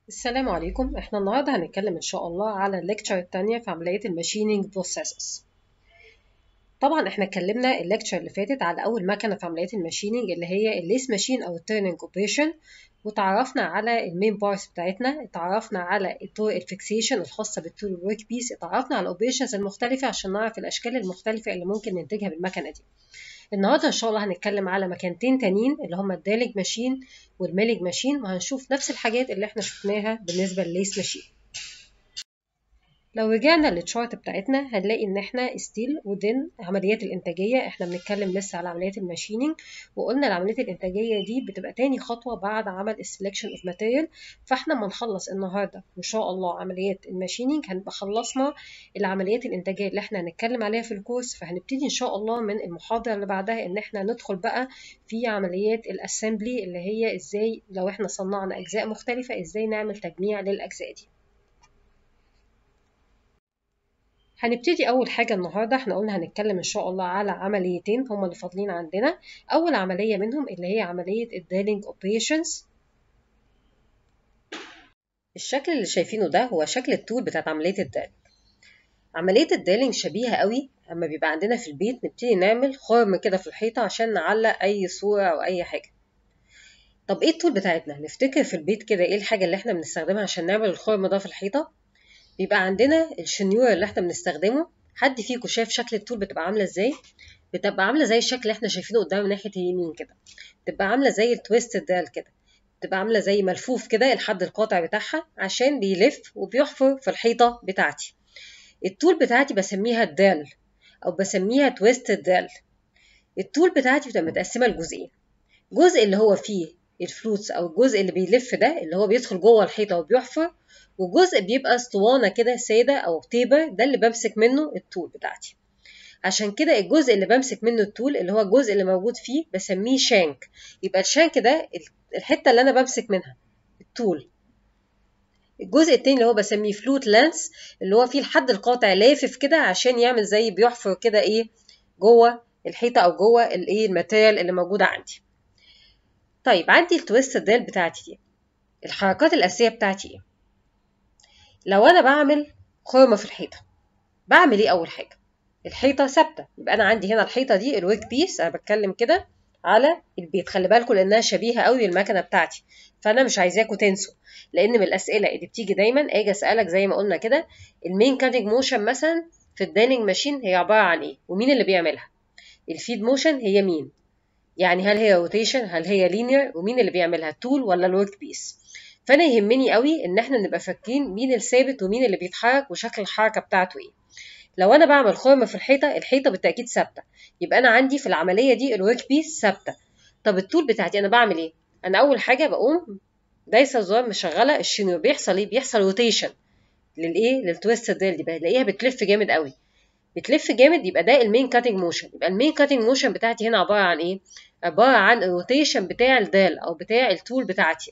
السلام عليكم احنا النهارده هنتكلم ان شاء الله على الليكتشر التانية في عملية الماشينينج بروسيسز طبعا احنا اتكلمنا الليكتشر اللي فاتت على اول مكنة في عملية الماشينينج اللي هي الليس ماشين او التيرنينج اوبريشن وتعرفنا على المين بارتس بتاعتنا اتعرفنا على الطرق الفيكسيشن الخاصة بالتول ورك بيس اتعرفنا على الاوبريشنز المختلفة عشان نعرف الاشكال المختلفة اللي ممكن ننتجها بالمكنة دي النهارده ان شاء الله هنتكلم على مكانتين تانيين اللي هما الدالج ماشين والميلج ماشين وهنشوف نفس الحاجات اللي احنا شفناها بالنسبه للليس ماشين لو رجعنا للتشارت بتاعتنا هنلاقي ان احنا ستيل ودين عمليات الانتاجيه احنا بنتكلم لسه على عمليات الماشينينج وقلنا العمليات الانتاجيه دي بتبقى تاني خطوه بعد عمل السلكشن اوف ماتيريال فاحنا لما نخلص النهارده ان شاء الله عمليات الماشينينج هنبقى خلصنا العمليات الانتاجيه اللي احنا هنتكلم عليها في الكورس فهنبتدي ان شاء الله من المحاضره اللي بعدها ان احنا ندخل بقى في عمليات الاسمبلي اللي هي ازاي لو احنا صنعنا اجزاء مختلفه ازاي نعمل تجميع للاجزاء دي هنبتدي أول حاجة النهاردة احنا قلنا هنتكلم إن شاء الله على عمليتين هما اللي فاضلين عندنا أول عملية منهم اللي هي عملية الديلينج اوبريشنز الشكل اللي شايفينه ده هو شكل التول بتاعت عملية الديلينج عملية الديلينج شبيهة قوي أما بيبقى عندنا في البيت نبتدي نعمل خرم كده في الحيطة عشان نعلق أي صورة أو أي حاجة طب ايه التول بتاعتنا نفتكر في البيت كده ايه الحاجة اللي احنا بنستخدمها عشان نعمل الخرم ده في الحيطة بيبقى عندنا الشنيور اللي احنا بنستخدمه حد فيكم شايف شكل التول بتبقى عامله ازاي بتبقى عامله زي الشكل اللي احنا شايفينه قدام من ناحيه اليمين كده بتبقى عامله زي التويست دال كده بتبقى عامله زي ملفوف كده الحد القاطع بتاعها عشان بيلف وبيحفر في الحيطه بتاعتي التول بتاعتي بسميها الدال او بسميها تويست دال التول بتاعتي بتبقى متقسمه لجزئين جزء اللي هو فيه الفلوتس او الجزء اللي بيلف ده اللي هو بيدخل جوه الحيطه وبيحفر وجزء بيبقى اسطوانة كده سادة أو تيبر ده اللي بمسك منه التول بتاعتي عشان كده الجزء اللي بمسك منه التول اللي هو الجزء اللي موجود فيه بسميه شانك يبقى الشانك ده الحتة اللي أنا بمسك منها التول الجزء التاني اللي هو بسميه فلوت لانس اللي هو فيه الحد القاطع لافف كده عشان يعمل زي بيحفر كده ايه جوه الحيطة أو جوه الايه الماتيريال اللي موجودة عندي طيب عندي التويست ديل بتاعتي دي الحركات الأساسية بتاعتي ايه لو انا بعمل خرمه في الحيطه بعمل ايه اول حاجه الحيطه ثابته يبقى انا عندي هنا الحيطه دي الويك بيس انا بتكلم كده على البيت خلي بالكم لانها شبيهه قوي للمكنه بتاعتي فانا مش عايزاكم تنسوا لان من الاسئله اللي بتيجي دايما اجي اسالك زي ما قلنا كده المين كاتنج موشن مثلا في الدانينج ماشين هي عباره عن ايه ومين اللي بيعملها الفيد موشن هي مين يعني هل هي روتيشن هل هي لينير ومين اللي بيعملها التول ولا الورك بيس فانا يهمني قوي ان احنا نبقى فاكرين مين الثابت ومين اللي بيتحرك وشكل الحركه بتاعته ايه لو انا بعمل خرم في الحيطه الحيطه بالتاكيد ثابته يبقى انا عندي في العمليه دي الورك بيس ثابته طب التول بتاعتي انا بعمل ايه انا اول حاجه بقوم دايسه الزرار مشغله الشنيور بيحصل ايه بيحصل روتيشن للايه للتويست ديل دي بلاقيها بتلف جامد قوي بتلف جامد يبقى ده المين كاتنج موشن يبقى المين كاتنج موشن بتاعتي هنا عباره عن ايه عباره عن الروتيشن بتاع الدال او بتاع التول بتاعتي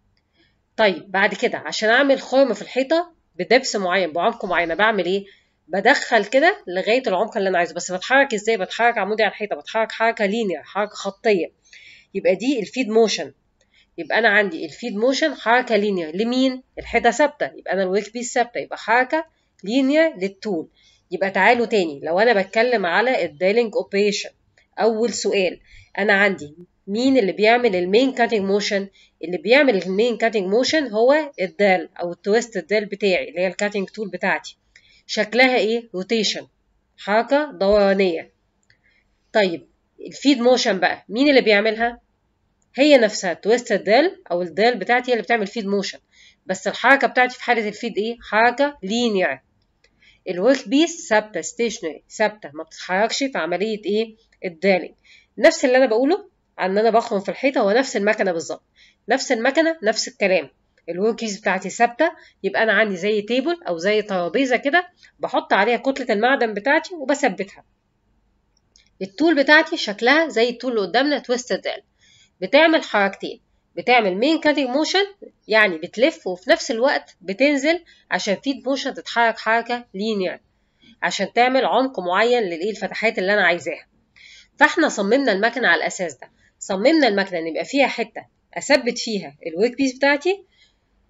طيب بعد كده عشان اعمل خرم في الحيطه بدبس معين بعمق معين بعمل ايه بدخل كده لغايه العمق اللي انا عايزه بس بتحرك ازاي بتحرك عمودي على الحيطه بتحرك حركه لينير حركه خطيه يبقى دي الفيد موشن يبقى انا عندي الفيد موشن حركه لينير لمين الحيطه ثابته يبقى انا الويك بيس ثابته يبقى حركه لينير للتول يبقى تعالوا تاني لو انا بتكلم على الديلينج اوبريشن اول سؤال انا عندي مين اللي بيعمل المين كاتنج موشن اللي بيعمل المين كاتنج موشن هو الدال او التويست الدال بتاعي اللي هي الكاتنج تول بتاعتي شكلها ايه روتيشن حركه دورانيه طيب الفيد موشن بقى مين اللي بيعملها هي نفسها تويست الدال او الدال بتاعتي هي اللي بتعمل فيد موشن بس الحركه بتاعتي في حاله الفيد ايه حركه لينير الورك بيس ثابته ستيشنري ثابته ما بتتحركش في عمليه ايه الدالينج نفس اللي انا بقوله عن ان انا بخرم في الحيطه هو نفس المكنه بالظبط نفس المكنه نفس الكلام الوركيز بتاعتي ثابته يبقى انا عندي زي تيبل او زي ترابيزه كده بحط عليها كتله المعدن بتاعتي وبثبتها التول بتاعتي شكلها زي التول اللي قدامنا تويست دال بتعمل حركتين بتعمل مين كاتنج موشن يعني بتلف وفي نفس الوقت بتنزل عشان فيد موشن تتحرك حركه لينير عشان تعمل عمق معين للايه الفتحات اللي انا عايزاها فاحنا صممنا المكنه على الاساس ده صممنا المكنه ان يبقى فيها حته اثبت فيها الورك بيس بتاعتي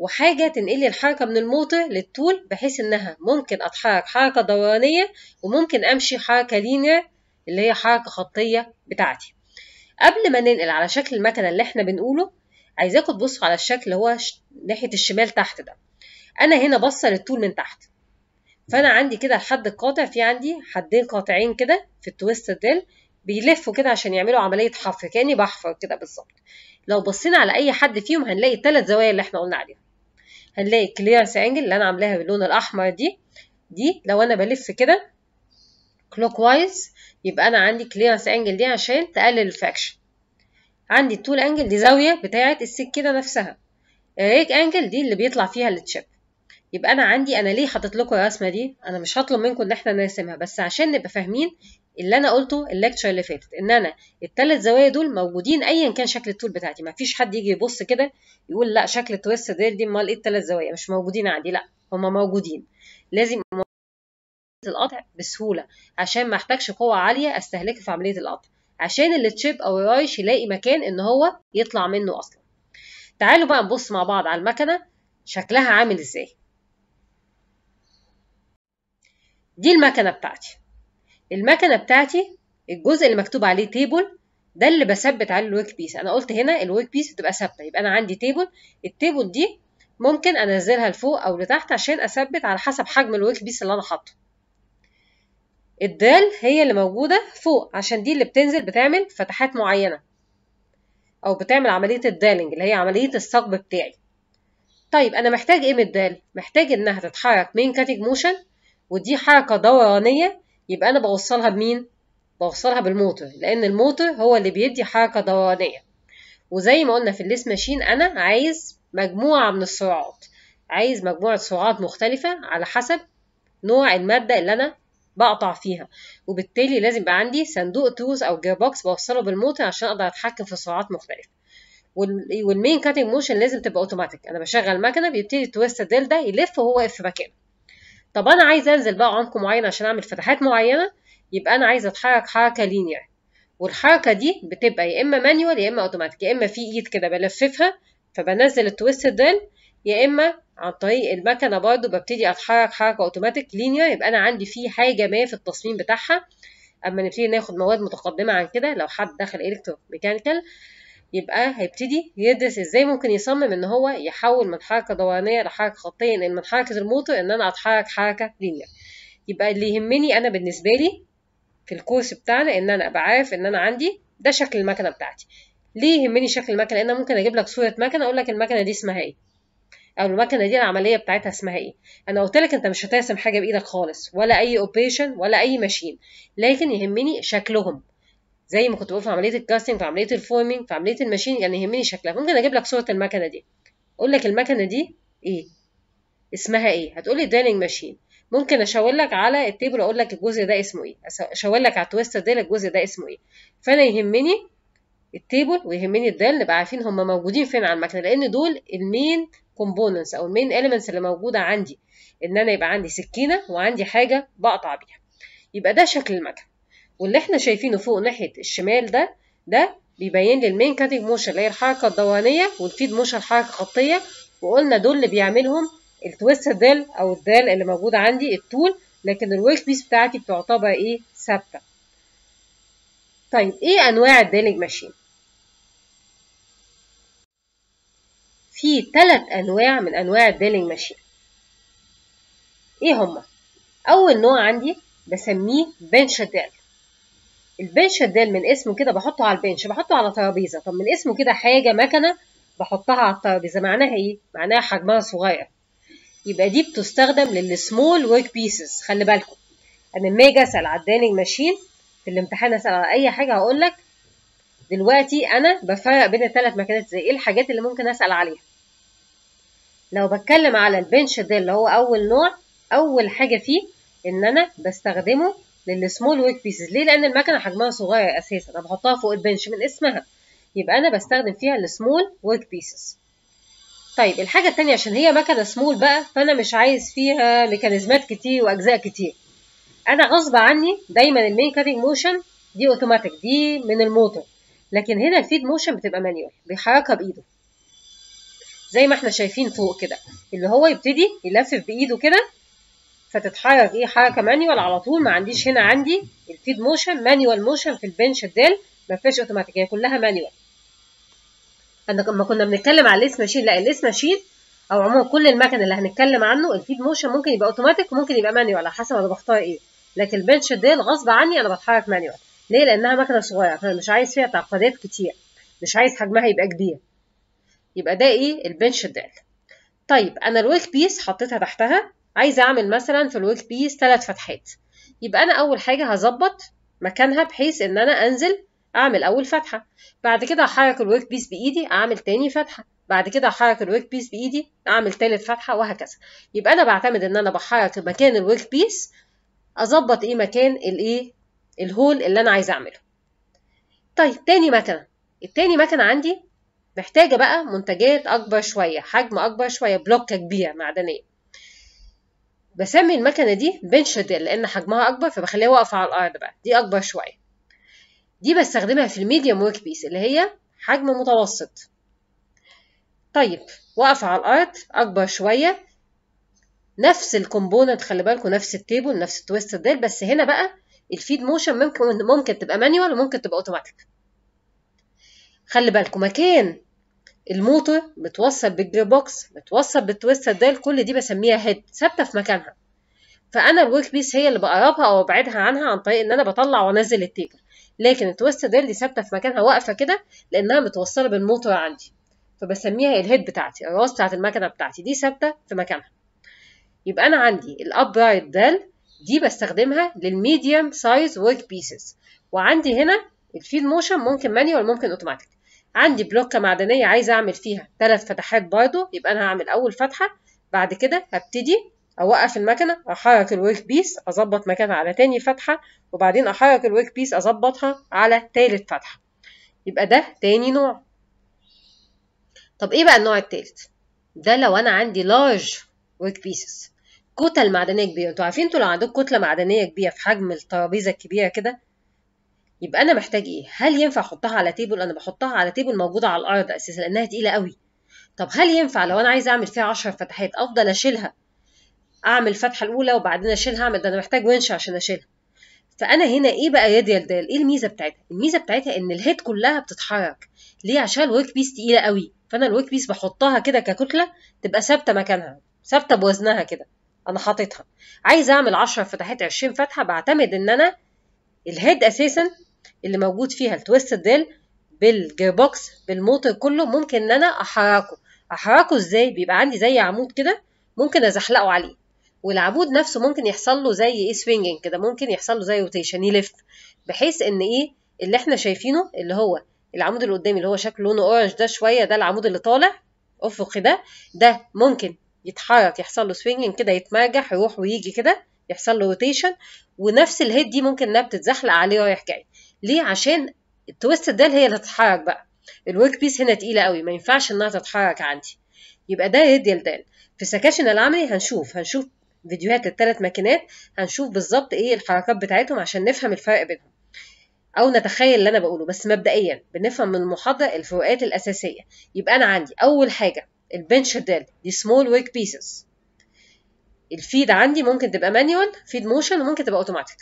وحاجة تنقلي الحركة من الموتور للطول بحيث إنها ممكن أتحرك حركة دورانية وممكن أمشي حركة لينير اللي هي حركة خطية بتاعتي قبل ما ننقل على شكل المكنة اللي احنا بنقوله عايزاكم تبصوا على الشكل اللي هو ناحية الشمال تحت ده أنا هنا بصة للطول من تحت فأنا عندي كده الحد القاطع في عندي حدين قاطعين كده في التويست ديل بيلفوا كده عشان يعملوا عملية حفر كأني بحفر كده بالظبط لو بصينا على أي حد فيهم هنلاقي الثلاث زوايا اللي احنا قلنا عليها هنلاقي كليرنس انجل اللي أنا عاملاها باللون الأحمر دي دي لو أنا بلف كده كلوك وايز يبقى أنا عندي كليرنس انجل دي عشان تقلل الفراكشن عندي التول انجل دي زاوية بتاعة السكينة نفسها الريك انجل دي اللي بيطلع فيها التشيب يبقى انا عندي انا ليه حاطط لكم الرسمه دي انا مش هطلب منكم ان احنا نرسمها بس عشان نبقى فاهمين اللي انا قلته الليكتشر اللي فاتت ان انا الثلاث زوايا دول موجودين ايا كان شكل التول بتاعتي ما فيش حد يجي يبص كده يقول لا شكل التويست ديل دي امال ايه الثلاث زوايا مش موجودين عندي لا هما موجودين لازم القطع بسهوله عشان ما احتاجش قوه عاليه استهلكها في عمليه القطع عشان التشيب او الرايش يلاقي مكان ان هو يطلع منه اصلا تعالوا بقى نبص مع بعض على المكنه شكلها عامل ازاي دي المكنة بتاعتي المكنة بتاعتي الجزء اللي مكتوب عليه تيبل ده اللي بثبت عليه الورك بيس انا قلت هنا الورك بيس بتبقى ثابته يبقى انا عندي تيبل التيبل دي ممكن انزلها لفوق او لتحت عشان اثبت على حسب حجم الورك بيس اللي انا حاطه الدال هي اللي موجوده فوق عشان دي اللي بتنزل بتعمل فتحات معينه او بتعمل عمليه الدالنج اللي هي عمليه الثقب بتاعي طيب انا محتاج ايه من الدال محتاج انها تتحرك مين كاتج موشن ودي حركة دورانية يبقى أنا بوصلها بمين؟ بوصلها بالموتور لأن الموتور هو اللي بيدي حركة دورانية وزي ما قلنا في الليس ماشين أنا عايز مجموعة من السرعات عايز مجموعة سرعات مختلفة على حسب نوع المادة اللي أنا بقطع فيها وبالتالي لازم يبقى عندي صندوق توز أو جير بوكس بوصله بالموتور عشان أقدر أتحكم في سرعات مختلفة والمين كاتنج موشن لازم تبقى اوتوماتيك انا بشغل مكنه بيبتدي التويست ديل ده يلف وهو واقف في مكانه طب انا عايزه انزل بقى عمق معين عشان اعمل فتحات معينه يبقى انا عايزه اتحرك حركه لينير والحركه دي بتبقى يا اما مانيوال يا اما اوتوماتيك يا اما في ايد كده بلففها فبنزل التويست ديل يا اما عن طريق المكنه برضو ببتدي اتحرك حركه اوتوماتيك لينير يبقى انا عندي في حاجه ما في التصميم بتاعها اما نبتدي ناخد مواد متقدمه عن كده لو حد دخل الكترو ميكانيكال يبقى هيبتدي يدرس ازاي ممكن يصمم ان هو يحول من حركه دورانيه لحركه خطيه ان من حركه الموتور ان انا اتحرك حركه لينير يبقى اللي يهمني انا بالنسبه لي في الكورس بتاعنا ان انا ابقى عارف ان انا عندي ده شكل المكنه بتاعتي ليه يهمني شكل المكنه لان ممكن اجيب لك صوره مكنه اقول لك المكنه دي اسمها ايه او المكنه دي العمليه بتاعتها اسمها ايه انا قلت لك انت مش هترسم حاجه بايدك خالص ولا اي اوبريشن ولا اي ماشين لكن يهمني شكلهم زي ما كنت بقول في عمليه الكاستنج في عمليه الفورمينج في عمليه الماشين يعني يهمني شكلها ممكن اجيب لك صوره المكنه دي اقول لك المكنه دي ايه اسمها ايه هتقولي دريلنج ماشين ممكن اشاور لك على التيبل اقول لك الجزء ده اسمه ايه اشاور لك على التويستر ديل الجزء ده اسمه ايه فانا يهمني التيبل ويهمني الدال نبقى عارفين هم موجودين فين على المكنه لان دول المين كومبوننتس او المين اليمنتس اللي موجوده عندي ان انا يبقى عندي سكينه وعندي حاجه بقطع بيها يبقى ده شكل المكنه واللي احنا شايفينه فوق ناحيه الشمال ده ده بيبين لي المين كاتنج موشن اللي هي الحركه الدورانيه والفيد موشن حركه خطيه وقلنا دول اللي بيعملهم التويست ديل او الدال اللي موجوده عندي التول لكن الورك بيس بتاعتي بتعتبر ايه ثابته طيب ايه انواع الديلنج ماشين في ثلاث انواع من انواع الديلنج ماشين ايه هما اول نوع عندي بسميه بنش ديل البنش ديل من اسمه كده بحطه على البنش بحطه على ترابيزه طب من اسمه كده حاجه مكنه بحطها على الترابيزه معناها ايه معناها حجمها صغير يبقى دي بتستخدم للسمول ورك بيسز خلي بالكم انا لما اجي اسال على الديلنج ماشين في الامتحان اسال على اي حاجه هقول لك دلوقتي انا بفرق بين الثلاث مكانات زي ايه الحاجات اللي ممكن اسال عليها لو بتكلم على البنش ديل اللي هو اول نوع اول حاجه فيه ان انا بستخدمه للسمول ورك بيسز ليه لان المكنه حجمها صغير اساسا انا بحطها فوق البنش من اسمها يبقى انا بستخدم فيها السمول ورك بيسز طيب الحاجه الثانيه عشان هي مكنه سمول بقى فانا مش عايز فيها ميكانيزمات كتير واجزاء كتير انا غصب عني دايما المين كاتنج موشن دي اوتوماتيك دي من الموتور لكن هنا الفيد موشن بتبقى مانيوال بيحركها بايده زي ما احنا شايفين فوق كده اللي هو يبتدي يلفف بايده كده فتتحرك ايه حركه مانيوال على طول ما عنديش هنا عندي الفيد موشن مانيوال موشن في البنش الدال ما فيش اوتوماتيك هي كلها مانيوال انا لما كنا بنتكلم على الاس ماشين لا الاس ماشين او عموما كل المكن اللي هنتكلم عنه الفيد موشن ممكن يبقى اوتوماتيك وممكن يبقى مانيوال على حسب انا بختار ايه لكن البنش ديل غصب عني انا بتحرك مانيوال ليه لانها مكنه صغيره فانا مش عايز فيها تعقيدات كتير مش عايز حجمها يبقى كبير يبقى ده ايه البنش ديل طيب انا الورك بيس حطيتها تحتها عايزه اعمل مثلا في الورك بيس ثلاث فتحات يبقى انا اول حاجه هظبط مكانها بحيث ان انا انزل اعمل اول فتحه بعد كده احرك الورك بيس بايدي اعمل تاني فتحه بعد كده احرك الورك بيس بايدي اعمل تالت فتحه وهكذا يبقى انا بعتمد ان انا بحرك مكان الورك بيس اظبط ايه مكان الايه الهول اللي انا عايزه اعمله طيب تاني مكنه التاني مكنه عندي محتاجه بقى منتجات اكبر شويه حجم اكبر شويه بلوكه كبيره معدنيه بسمي المكنه دي بنش ديل لان حجمها اكبر فبخليها واقفه على الارض بقى دي اكبر شويه دي بستخدمها في الميديوم ورك بيس اللي هي حجم متوسط طيب واقفه على الارض اكبر شويه نفس الكومبوننت خلي بالكم نفس التيبل نفس التويست ديل بس هنا بقى الفيد موشن ممكن ممكن تبقى مانيوال وممكن تبقى اوتوماتيك خلي بالكم مكان الموتور متوصل بالجير بوكس متوصل بالتويست ديل كل دي بسميها هيد ثابته في مكانها فانا الورك بيس هي اللي بقربها او ابعدها عنها عن طريق ان انا بطلع وانزل التيبل لكن التويست ديل دي ثابته في مكانها واقفه كده لانها متوصله بالموتور عندي فبسميها الهيد بتاعتي الراس بتاعت المكنه بتاعتي دي ثابته في مكانها يبقى انا عندي الابرايت دال دي بستخدمها للميديوم سايز ورك بيسز وعندي هنا الفيد موشن ممكن مانيوال ممكن اوتوماتيك عندي بلوكه معدنيه عايزه اعمل فيها ثلاث فتحات برضو يبقى انا هعمل اول فتحه بعد كده هبتدي اوقف المكنه احرك الورك بيس اظبط مكانها على تاني فتحه وبعدين احرك الورك بيس اظبطها على تالت فتحه يبقى ده تاني نوع طب ايه بقى النوع التالت ده لو انا عندي لارج ورك بيسز كتل معدنيه كبيره انتوا عارفين انتوا لو عندكم كتله معدنيه كبيره في حجم الترابيزه الكبيره كده يبقى انا محتاج ايه هل ينفع احطها على تيبل انا بحطها على تيبل موجوده على الارض اساسا لانها تقيله قوي طب هل ينفع لو انا عايزه اعمل فيها 10 فتحات افضل اشيلها اعمل الفتحه الاولى وبعدين اشيلها اعمل ده انا محتاج ونش عشان اشيلها فانا هنا ايه بقى راديال دال ايه الميزه بتاعتها الميزه بتاعتها ان الهيد كلها بتتحرك ليه عشان الورك بيس تقيله قوي فانا الورك بيس بحطها كده ككتله تبقى ثابته مكانها ثابته بوزنها كده انا حاططها عايزه اعمل 10 فتحات 20 فتحه بعتمد ان انا الهيد اساسا اللي موجود فيها التويست ديل بالجير بوكس بالموتور كله ممكن ان انا احركه احركه ازاي بيبقى عندي زي عمود كده ممكن ازحلقه عليه والعمود نفسه ممكن يحصل له زي ايه سوينجنج كده ممكن يحصل له زي روتيشن يلف بحيث ان ايه اللي احنا شايفينه اللي هو العمود اللي قدامي اللي هو شكله لونه اورنج ده شويه ده العمود اللي طالع افقي ده ده ممكن يتحرك يحصل له سوينجنج كده يتمرجح يروح ويجي كده يحصل له روتيشن ونفس الهيد دي ممكن انها بتتزحلق عليه رايح جاي ليه عشان التويست دال هي اللي تتحرك بقى الورك بيس هنا تقيله قوي ما ينفعش انها تتحرك عندي يبقى ده راديال دال في سكاشن العملي هنشوف هنشوف فيديوهات الثلاث ماكينات هنشوف بالظبط ايه الحركات بتاعتهم عشان نفهم الفرق بينهم او نتخيل اللي انا بقوله بس مبدئيا بنفهم من المحاضره الفروقات الاساسيه يبقى انا عندي اول حاجه البنش دال دي سمول ورك بيسز الفيد عندي ممكن تبقى مانيوال فيد موشن وممكن تبقى اوتوماتيك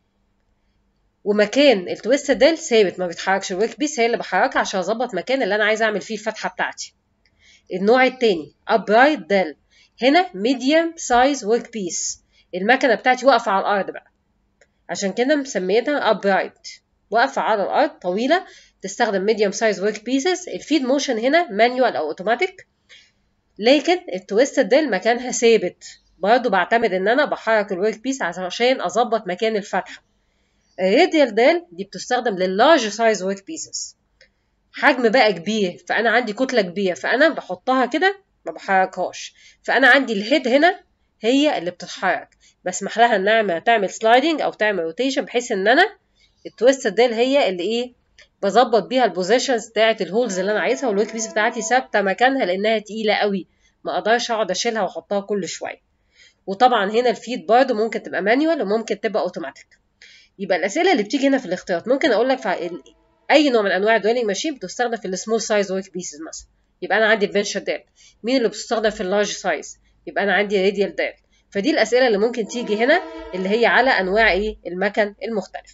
ومكان التويست ديل ثابت ما بيتحركش الورك بيس هي اللي بحركها عشان اظبط مكان اللي انا عايزه اعمل فيه الفتحه بتاعتي النوع التاني upright ديل هنا medium size work piece المكنه بتاعتي واقفه على الارض بقى عشان كده مسميتها upright واقفه على الارض طويله تستخدم medium size work pieces الفيد موشن هنا manual او اوتوماتيك لكن التويست ديل مكانها ثابت برضه بعتمد ان انا بحرك الورك بيس عشان اظبط مكان الفتحه الراديال دال دي بتستخدم لللارج سايز ورك بيسز حجم بقى كبير فانا عندي كتله كبيره فانا بحطها كده ما بحركهاش فانا عندي الهيد هنا هي اللي بتتحرك بسمح لها انها تعمل سلايدنج او تعمل روتيشن بحيث ان انا التويست ديل هي اللي ايه بظبط بيها البوزيشنز بتاعت الهولز اللي انا عايزها والورك بيس بتاعتي ثابته مكانها لانها تقيله قوي ما اقدرش اقعد اشيلها واحطها كل شويه وطبعا هنا الفيد برضه ممكن تبقى مانيوال وممكن تبقى اوتوماتيك يبقى الاسئله اللي بتيجي هنا في الاختيارات ممكن اقول لك اي نوع من انواع الدويلنج ماشين بتستخدم في السمول سايز ورك بيسز مثلا يبقى انا عندي الفينشر دال مين اللي بتستخدم في اللارج سايز يبقى انا عندي راديال دال فدي الاسئله اللي ممكن تيجي هنا اللي هي على انواع ايه المكن المختلف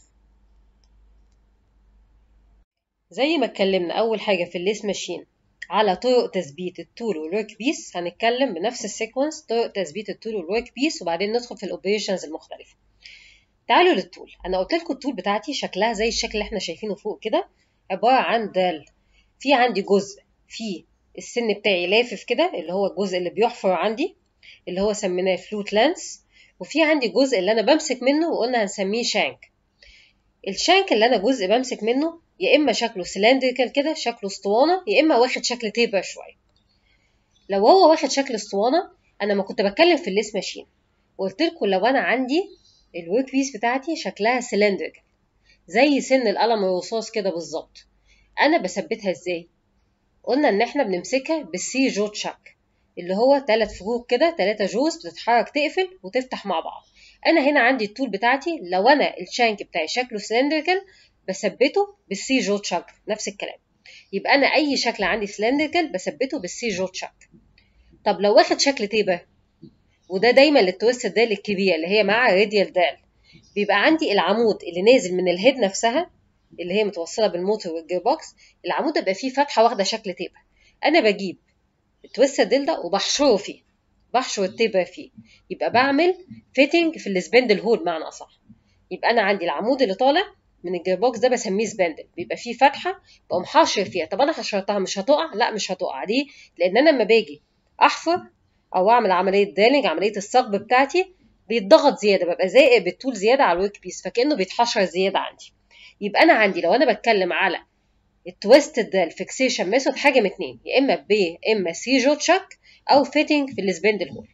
زي ما اتكلمنا اول حاجه في الليس ماشين على طرق تثبيت التول والورك بيس هنتكلم بنفس السيكونس طرق تثبيت التول والورك بيس وبعدين ندخل في الاوبريشنز المختلفه تعالوا للتول انا قلت لكم التول بتاعتي شكلها زي الشكل اللي احنا شايفينه فوق كده عباره عن دال في عندي جزء فيه السن بتاعي لافف كده اللي هو الجزء اللي بيحفر عندي اللي هو سميناه فلوت لانس وفي عندي جزء اللي انا بمسك منه وقلنا هنسميه شانك الشانك اللي انا جزء بمسك منه يا اما شكله سلندريكال كده شكله اسطوانه يا اما واخد شكل تيبر شويه لو هو واخد شكل اسطوانه انا ما كنت بتكلم في الليس ماشين وقلت لكم لو انا عندي الورك بيس بتاعتي شكلها سلندريكال زي سن القلم الرصاص كده بالظبط انا بثبتها ازاي قلنا ان احنا بنمسكها بالسي جو تشاك اللي هو ثلاث فروق كده ثلاثة جوز بتتحرك تقفل وتفتح مع بعض انا هنا عندي التول بتاعتي لو انا الشانك بتاعي شكله سلندريكال بثبته بالسي جو تشاك نفس الكلام يبقى انا اي شكل عندي سلندريكال بثبته بالسي جو تشاك طب لو واخد شكل تيبه وده دايما للتويست دال الكبيره اللي هي مع راديال دال بيبقى عندي العمود اللي نازل من الهيد نفسها اللي هي متوصله بالموتور والجير بوكس العمود ده بيبقى فيه فتحه واخده شكل تيبه انا بجيب التويست ديل ده وبحشره فيه بحشر التيبه فيه يبقى بعمل فيتنج في السبندل هول بمعنى اصح يبقى انا عندي العمود اللي طالع من الجير بوكس ده بسميه سبندل بيبقى فيه فتحه بقوم حاشر فيها طب انا حشرتها مش هتقع لا مش هتقع ليه لان انا لما باجي احفر او اعمل عمليه دالنج عمليه الثقب بتاعتي بيتضغط زياده ببقى زائق بالطول زياده على الورك بيس فكانه بيتحشر زياده عندي يبقى انا عندي لو انا بتكلم على التويستد ده الفيكسيشن ميثود حاجه من اتنين يا اما ب يا اما سي جو تشاك او فيتنج في السبندل هول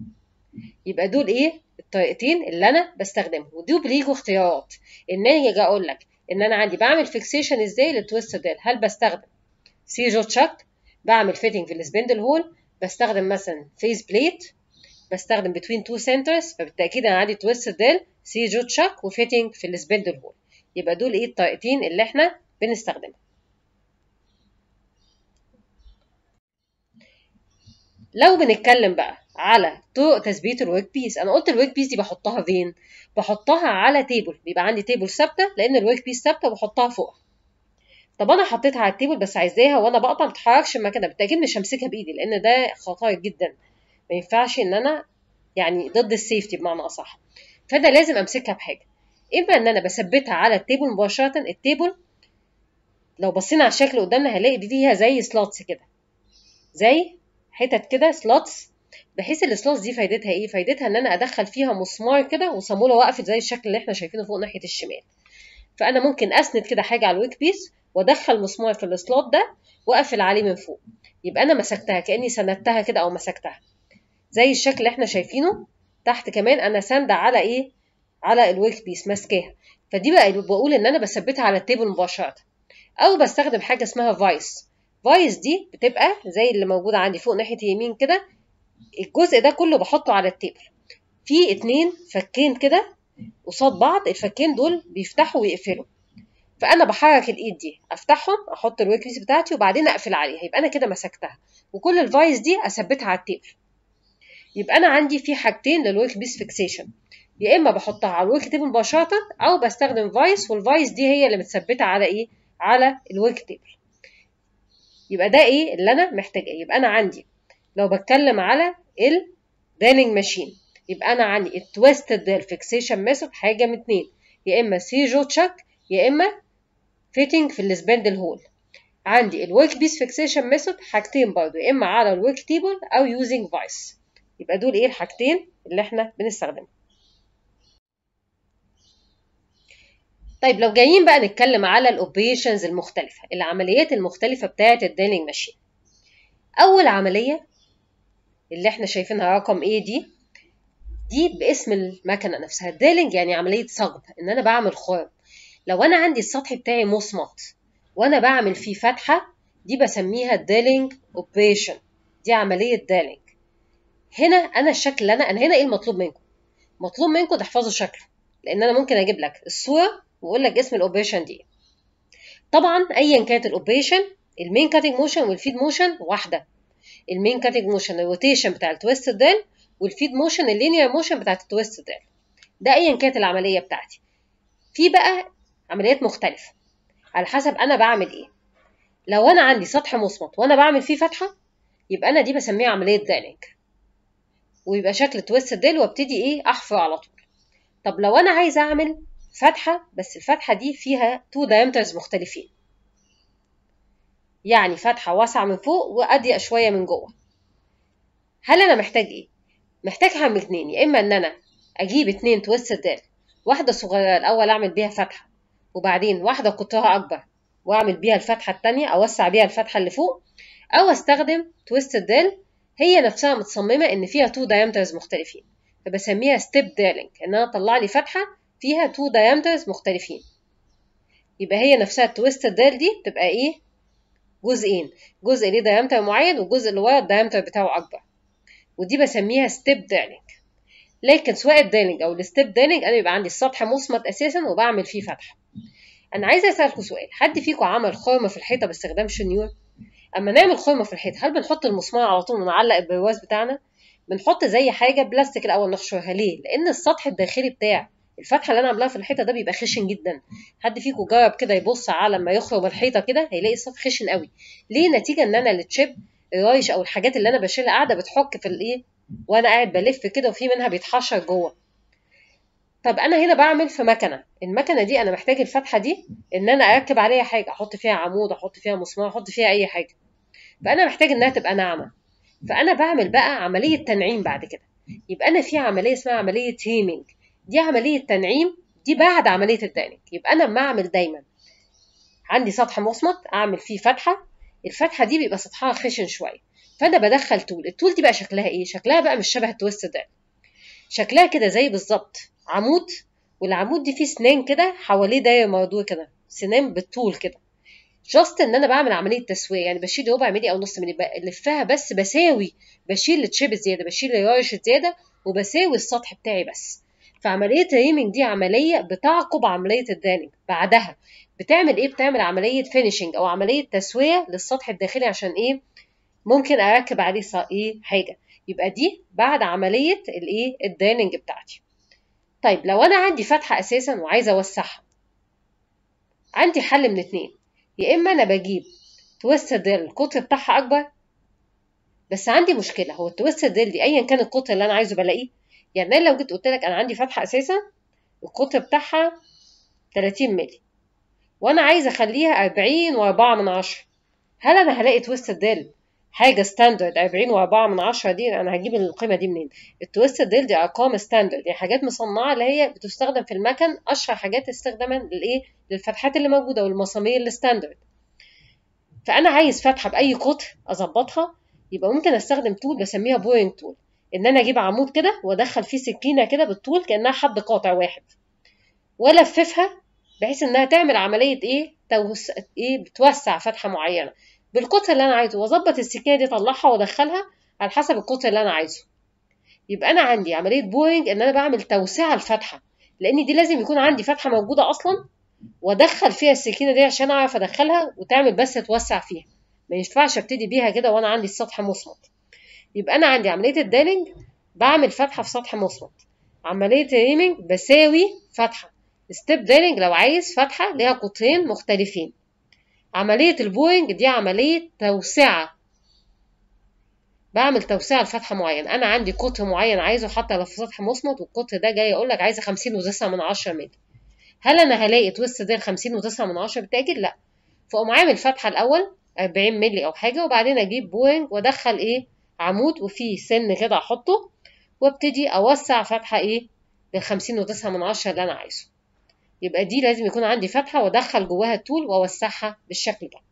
يبقى دول ايه الطريقتين اللي انا بستخدمهم ودول بيجوا اختيارات ان انا اجي اقول لك ان انا عندي بعمل فيكسيشن ازاي للتويستد ده هل بستخدم سي جو تشاك بعمل فيتنج في السبندل هول بستخدم مثلا فيس بليت بستخدم بتوين تو سنترز فبالتاكيد انا عندي تويست ديل سي جو تشاك وفيتنج في السبندل هول يبقى دول ايه الطريقتين اللي احنا بنستخدمهم لو بنتكلم بقى على طرق تثبيت الورك بيس انا قلت الورك بيس دي بحطها فين بحطها على تيبل بيبقى عندي تيبل ثابته لان الورك بيس ثابته وبحطها فوقها طب انا حطيتها على التيبل بس عايزاها وانا بقطع ما تتحركش المكنه بالتاكيد مش همسكها بايدي لان ده خطر جدا ما ينفعش ان انا يعني ضد السيفتي بمعنى اصح فانا لازم امسكها بحاجه اما ان انا بثبتها على التيبل مباشره التيبل لو بصينا على الشكل قدامنا هنلاقي دي فيها زي سلوتس كده زي حتت كده سلوتس بحيث السلوتس دي فايدتها ايه فايدتها ان انا ادخل فيها مسمار كده وصاموله وقفت زي الشكل اللي احنا شايفينه فوق ناحيه الشمال فانا ممكن اسند كده حاجه على الويك بيس وادخل مسمار في السلوت ده واقفل عليه من فوق يبقى انا مسكتها كاني سندتها كده او مسكتها زي الشكل اللي احنا شايفينه تحت كمان انا ساندة على ايه على الورك بيس ماسكاها فدي بقى بقول ان انا بثبتها على التيبل مباشره او بستخدم حاجه اسمها فايس فايس دي بتبقى زي اللي موجوده عندي فوق ناحيه اليمين كده الجزء ده كله بحطه على التيبل في اتنين فكين كده قصاد بعض الفكين دول بيفتحوا ويقفلوا فانا بحرك الايد دي افتحهم احط الورك بيس بتاعتي وبعدين اقفل عليها يبقى انا كده مسكتها وكل الفايس دي اثبتها على التيبل يبقى انا عندي في حاجتين للورك بيس فيكسيشن يا اما بحطها على الورك تيبل مباشره او بستخدم فايس والفايس دي هي اللي متثبته على ايه على الورك تيبل يبقى ده ايه اللي انا محتاجاه يبقى انا عندي لو بتكلم على الدانينج ماشين يبقى انا عندي التويستد ديل فيكسيشن ميثود حاجه من اتنين يا اما سي جو تشاك يا اما فيتنج في السبندل هول عندي الورك بيس فيكسيشن ميثود حاجتين برضو يا اما على الورك تيبل او يوزنج فايس يبقى دول ايه الحاجتين اللي احنا بنستخدمهم طيب لو جايين بقى نتكلم على الاوبريشنز المختلفه العمليات المختلفه بتاعه الديلينج ماشين اول عمليه اللي احنا شايفينها رقم ايه دي دي باسم المكنه نفسها الديلينج يعني عمليه صغب ان انا بعمل خرم لو انا عندي السطح بتاعي مصمت وانا بعمل فيه فتحه دي بسميها الديلينج اوبريشن دي عمليه ديلينج هنا انا الشكل اللي انا انا هنا ايه المطلوب منكم مطلوب منكم تحفظوا شكله لان انا ممكن اجيب لك الصوره واقول لك اسم الاوبريشن دي طبعا ايا كانت الاوبريشن المين كاتنج موشن والفيد موشن واحده المين كاتنج موشن الروتيشن بتاع التويست دال والفيد موشن اللينير موشن بتاعت التويست دال ده ايا كانت العمليه بتاعتي في بقى عمليات مختلفه على حسب انا بعمل ايه لو انا عندي سطح مصمت وانا بعمل فيه فتحه يبقى انا دي بسميها عمليه دالينج ويبقى شكل تويست ديل وابتدي ايه احفر على طول طب لو انا عايزه اعمل فتحه بس الفتحه دي فيها تو دايمترز مختلفين يعني فتحه واسعه من فوق واضيق شويه من جوه هل انا محتاج ايه محتاج هعمل اتنين يا اما ان انا اجيب اتنين تويست دال واحده صغيره الاول اعمل بيها فتحه وبعدين واحده قطرها اكبر واعمل بيها الفتحه التانية اوسع بيها الفتحه اللي فوق او استخدم تويست دال هي نفسها متصممه ان فيها تو دايمترز مختلفين فبسميها ستيب دالينج ان انا اطلع لي فتحه فيها تو دايمترز مختلفين يبقى هي نفسها التويست دال دي تبقى ايه جزئين جزء ليه دايمتر معين والجزء اللي ورا الدايمتر بتاعه اكبر ودي بسميها ستيب دالينج لكن سواء الدالينج او الستيب دالينج انا بيبقى عندي السطح مصمت اساسا وبعمل فيه فتحه انا عايزه اسالكم سؤال حد فيكم عمل خرمه في الحيطه باستخدام شنيور اما نعمل خرمه في الحيطه هل بنحط المسمار على طول ونعلق البرواز بتاعنا بنحط زي حاجه بلاستيك الاول نحشرها ليه لان السطح الداخلي بتاع الفتحه اللي انا عاملاها في الحيطه ده بيبقى خشن جدا حد فيكم جرب كده يبص على لما يخرم الحيطه كده هيلاقي السطح خشن قوي ليه نتيجه ان انا التشيب الرايش او الحاجات اللي انا بشيلها قاعده بتحك في الايه وانا قاعد بلف كده وفي منها بيتحشر جوه طب انا هنا بعمل في مكنه المكنه دي انا محتاج الفتحه دي ان انا اركب عليها حاجه احط فيها عمود احط فيها مسمار احط فيها اي حاجه فانا محتاج انها تبقى ناعمه فانا بعمل بقى عمليه تنعيم بعد كده يبقى انا في عمليه اسمها عمليه هيمينج دي عمليه تنعيم دي بعد عمليه الدانينج يبقى انا لما اعمل دايما عندي سطح مصمت اعمل فيه فتحه الفتحه دي بيبقى سطحها خشن شويه فانا بدخل تول التول دي بقى شكلها ايه شكلها بقى مش شبه التويست ده شكلها كده زي بالظبط عمود والعمود دي فيه سنان كده حواليه داير موضوع كده سنان بالطول كده جاست ان انا بعمل عمليه تسويه يعني بشيل ربع ملي او نص ملي بلفها بس بساوي بشيل التشيب الزياده بشيل الرايش الزياده وبساوي السطح بتاعي بس فعمليه الريمنج دي عمليه بتعقب عمليه الدانينج بعدها بتعمل ايه بتعمل عمليه فينيشنج او عمليه تسويه للسطح الداخلي عشان ايه ممكن اركب عليه ايه حاجه يبقى دي بعد عمليه الايه الدانينج بتاعتي طيب لو انا عندي فتحه اساسا وعايزه اوسعها عندي حل من اتنين يا اما انا بجيب تويست ديل القطر بتاعها اكبر بس عندي مشكله هو التويست ديل دي ايا كان القطر اللي انا عايزه بلاقيه يعني انا لو جيت قلت لك انا عندي فتحه اساسا القطر بتاعها 30 مللي وانا عايزه اخليها 40 و4 من عشرة هل انا هلاقي تويست ديل حاجه ستاندرد 40 و4 من عشرة دي انا هجيب القيمه دي منين التويست ديل دي ارقام ستاندرد يعني حاجات مصنعه اللي هي بتستخدم في المكن اشهر حاجات استخداما للايه للفتحات اللي موجوده والمسامير الستاندرد فانا عايز فتحه باي قطر اظبطها يبقى ممكن استخدم تول بسميها بورينج تول ان انا اجيب عمود كده وادخل فيه سكينه كده بالطول كانها حد قاطع واحد والففها بحيث انها تعمل عمليه ايه توس... ايه بتوسع فتحه معينه بالقطر اللي انا عايزه واظبط السكينه دي اطلعها وادخلها على حسب القطر اللي انا عايزه يبقى انا عندي عمليه بورينج ان انا بعمل توسعه الفتحه لان دي لازم يكون عندي فتحه موجوده اصلا وادخل فيها السكينه دي عشان اعرف ادخلها وتعمل بس توسع فيها ما ينفعش ابتدي بيها كده وانا عندي السطح مصمت يبقى انا عندي عمليه الدالينج بعمل فتحه في سطح مصمت عمليه الريمنج بساوي فتحه ستيب دالينج لو عايز فتحه ليها قطرين مختلفين عمليه البورينج دي عمليه توسعه بعمل توسعه لفتحه معين انا عندي قطر معين عايزه حتى لو في سطح مصمت والقطر ده جاي اقول لك عايزه 50 وتسعة من عشرة مللي هل انا هلاقي تويست ديل 50 وتسعة من عشرة بالتاكيد لا فاقوم عامل فتحه الاول 40 مللي او حاجه وبعدين اجيب بورينج وادخل ايه عمود وفيه سن كده احطه وابتدي اوسع فتحه ايه لل 50 وتسعة من عشرة اللي انا عايزه يبقى دي لازم يكون عندي فتحه وادخل جواها الطول واوسعها بالشكل ده